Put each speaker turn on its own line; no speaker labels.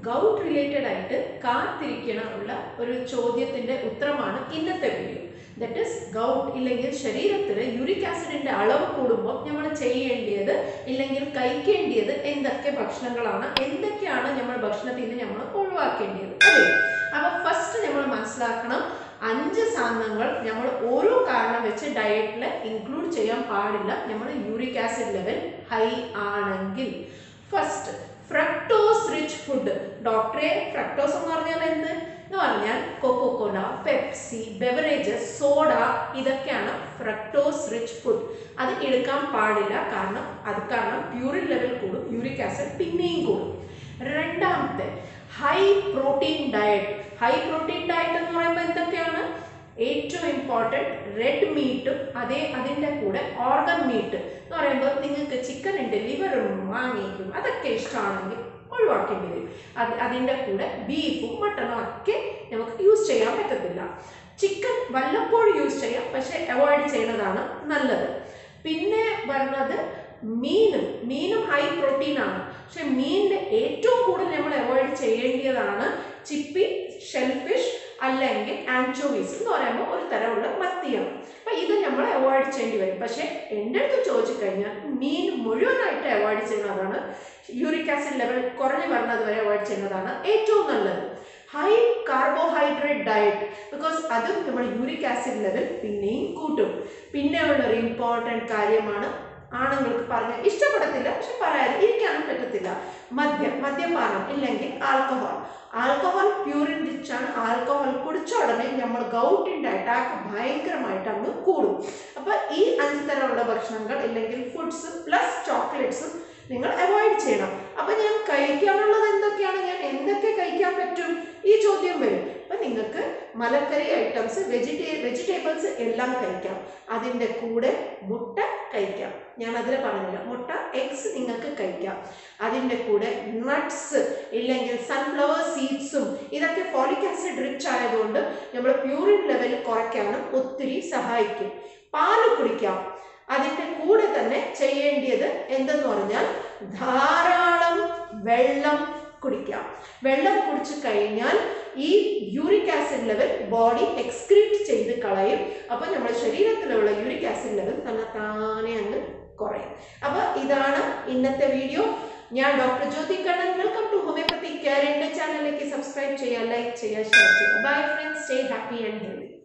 gout related ആയിട്ട് കാത്തിരിക്കണമുള്ള ഒരു ചോദ്യത്തിന്റെ ഉത്തരമാണ് ഇന്നത്തെ വീഡിയോ ദറ്റ് ഇസ് ഗൗട്ട് ഇല്ലെങ്കിൽ ശരീരത്തിൽ യൂറിക് ആസിഡിന്റെ അളവ് കൂടുമ്പോൾ നമ്മൾ ചെയ്യേണ്ടത് ഇല്ലെങ്കിൽ കഴിക്കേണ്ടത് എന്തൊക്കെ ഭക്ഷണങ്ങളാണ് എന്തൊക്കെയാണ് നമ്മൾ ഭക്ഷണത്തിൽ നിന്ന് നമ്മൾ ഒഴിവാക്കേണ്ടത് അല്ലേ അപ്പൊ ഫസ്റ്റ് നമ്മൾ മനസ്സിലാക്കണം അഞ്ച് സാധനങ്ങൾ നമ്മൾ ഓരോ കാരണം വെച്ച് ഡയറ്റിൽ ഇൻക്ലൂഡ് ചെയ്യാൻ പാടില്ല നമ്മൾ യൂറിക് ആസിഡ് ലെവൽ ഹൈ ആണെങ്കിൽ ഫസ്റ്റ് ഫ്രക്ടോസ് റിച്ച് ഫുഡ് ഡോക്ടറെ ഫ്രക്ടോസ് എന്ന് പറഞ്ഞാൽ എന്ത് എന്ന് പറഞ്ഞാൽ കൊക്കോകോല പെപ്സി ബെവറേജസ് സോഡ ഇതൊക്കെയാണ് ഫ്രക്ടോസ് റിച്ച് ഫുഡ് അത് എടുക്കാൻ പാടില്ല കാരണം അത് കാരണം പ്യൂറിൻ ലെവൽ കൂടും യൂറിക് ആസിഡ് പിന്നെയും കൂടും രണ്ടാമത്തെ high protein diet high protein diet എന്ന് പറയുമ്പോൾ എന്തൊക്കെയാണ് ഏറ്റവും ഇമ്പോർട്ടൻറ്റ് റെഡ് മീറ്റും അതേ അതിൻ്റെ കൂടെ ഓർഗൻ മീറ്റ് എന്ന് പറയുമ്പോൾ നിങ്ങൾക്ക് ചിക്കൻ ഉണ്ട് ലിവറും മാങ്ങയ്ക്കും അതൊക്കെ ഇഷ്ടമാണെങ്കിൽ ഒഴിവാക്കേണ്ടി വരും അത് അതിൻ്റെ കൂടെ ബീഫും മട്ടണും ഒക്കെ നമുക്ക് യൂസ് ചെയ്യാൻ പറ്റത്തില്ല ചിക്കൻ വല്ലപ്പോഴും യൂസ് ചെയ്യാം പക്ഷേ അവോയ്ഡ് ചെയ്യുന്നതാണ് നല്ലത് പിന്നെ പറഞ്ഞത് മീനും മീനും ഹൈ പ്രോട്ടീൻ ആണ് പക്ഷെ മീനിൻ്റെ ഏറ്റവും കൂടുതൽ നമ്മൾ അവോയ്ഡ് ചെയ്യേണ്ടതാണ് ചിപ്പി ഷെൽഫിഷ് അല്ലെങ്കിൽ ആൻചോവീസ് എന്ന് പറയുമ്പോൾ ഒരു തരമുള്ള മത്തിയാണ് അപ്പൊ ഇത് നമ്മൾ അവോയ്ഡ് ചെയ്യേണ്ടി വരും പക്ഷെ എൻ്റെ അടുത്ത് ചോദിച്ചു കഴിഞ്ഞാൽ മീൻ മുഴുവനായിട്ട് അവോയ്ഡ് ചെയ്യുന്നതാണ് യൂറിക് ആസിഡ് ലെവൽ കുറഞ്ഞു വരുന്നത് വരെ അവോയ്ഡ് ചെയ്യുന്നതാണ് ഏറ്റവും നല്ലത് ഹൈ കാർബോഹൈഡ്രേറ്റ് ഡയറ്റ് ബിക്കോസ് അതും നമ്മൾ യൂറിക് ആസിഡ് ലെവൽ പിന്നെയും കൂട്ടും പിന്നെ ഉള്ള ഒരു ഇമ്പോർട്ടൻറ്റ് കാര്യമാണ് ആണുങ്ങൾക്ക് പറഞ്ഞാൽ ഇഷ്ടപ്പെടത്തില്ല പക്ഷെ പറയാതെ ഇരിക്കാനും പറ്റത്തില്ല മദ്യം മദ്യപാനം ഇല്ലെങ്കിൽ ആൽക്കഹോൾ ആൽക്കഹോൾ പ്യൂരിൻ റിച്ച് ആണ് ആൽക്കഹോൾ കുടിച്ച ഉടനെ നമ്മൾ ഗൗട്ടിൻ്റെ അറ്റാക്ക് ഭയങ്കരമായിട്ട് അങ്ങ് കൂടും അപ്പോൾ ഈ അഞ്ച് തരമുള്ള ഭക്ഷണങ്ങൾ ഇല്ലെങ്കിൽ ഫുഡ്സ് പ്ലസ് ചോക്ലേറ്റ്സും നിങ്ങൾ അവോയ്ഡ് ചെയ്യണം അപ്പൊ ഞാൻ കഴിക്കാനുള്ളത് എന്തൊക്കെയാണ് ഞാൻ എന്തൊക്കെ കഴിക്കാൻ പറ്റും ഈ ചോദ്യം വരും അപ്പൊ നിങ്ങൾക്ക് മലക്കറി ഐറ്റംസ് വെജിറ്റേ വെജിറ്റബിൾസ് എല്ലാം കഴിക്കാം അതിൻ്റെ കൂടെ മുട്ട കഴിക്കാം ഞാൻ അതിൽ പറഞ്ഞില്ല മുട്ട എഗ്സ് നിങ്ങൾക്ക് കഴിക്കാം അതിൻ്റെ കൂടെ നട്ട്സ് ഇല്ലെങ്കിൽ സൺഫ്ലവർ സീഡ്സും ഇതൊക്കെ ഫോളിക് ആസിഡ് റിച്ച് ആയതുകൊണ്ട് നമ്മൾ പ്യൂറിൻ ലെവൽ കുറയ്ക്കാനും ഒത്തിരി സഹായിക്കും പാല് കുടിക്കാം അതിൻ്റെ കൂടെ തന്നെ ചെയ്യേണ്ടത് എന്തെന്ന് പറഞ്ഞാൽ ധാരാളം വെള്ളം കുടിക്കാം വെള്ളം കുടിച്ചു കഴിഞ്ഞാൽ ഈ uric acid level body excrete ചെയ്ത് കളയും അപ്പോൾ നമ്മുടെ ശരീരത്തിലുള്ള യൂറിക് ആസിഡ് ലെവൽ തന്നെ താനെ അങ്ങ് കുറയും അപ്പോൾ ഇതാണ് ഇന്നത്തെ വീഡിയോ ഞാൻ doctor Jyothi Kannan welcome to homoeopathy care എൻ്റെ ചാനലിലേക്ക് സബ്സ്ക്രൈബ് ചെയ്യുക ലൈക്ക് ചെയ്യുക ഷെയർ ചെയ്യുക bye friends stay happy and healthy